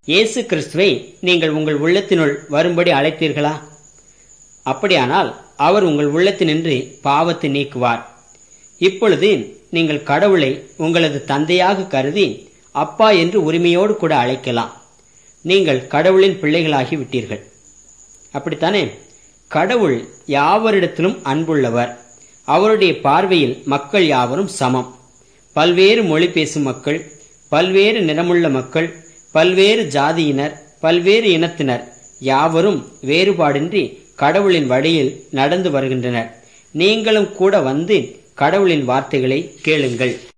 இயேசு கிறிஸ்துவை நீங்கள் உங்கள் உள்ளத்தினுள் வரும்படி அழைத்தீர்களா அப்படியானால் அவர் உங்கள் உள்ளத்தினின்று பாவத்தை நீக்குவார் இப்பொழுது நீங்கள் கடவுளை உங்களது தந்தையாக கருதி அப்பா என்று உரிமையோடு கூட அழைக்கலாம் நீங்கள் கடவுளின் பிள்ளைகளாகி விட்டீர்கள் அப்படித்தானே கடவுள் யாவரிடத்திலும் அன்புள்ளவர் அவருடைய பார்வையில் மக்கள் யாவரும் சமம் பல்வேறு மொழி பேசும் மக்கள் பல்வேறு நிறமுள்ள மக்கள் பல்வேறு ஜாதியினர் பல்வேறு இனத்தினர் யாவரும் வேறுபாடின்றி கடவுளின் வழியில் நடந்து வருகின்றனர் நீங்களும் கூட வந்து கடவுளின் வார்த்தைகளை கேளுங்கள்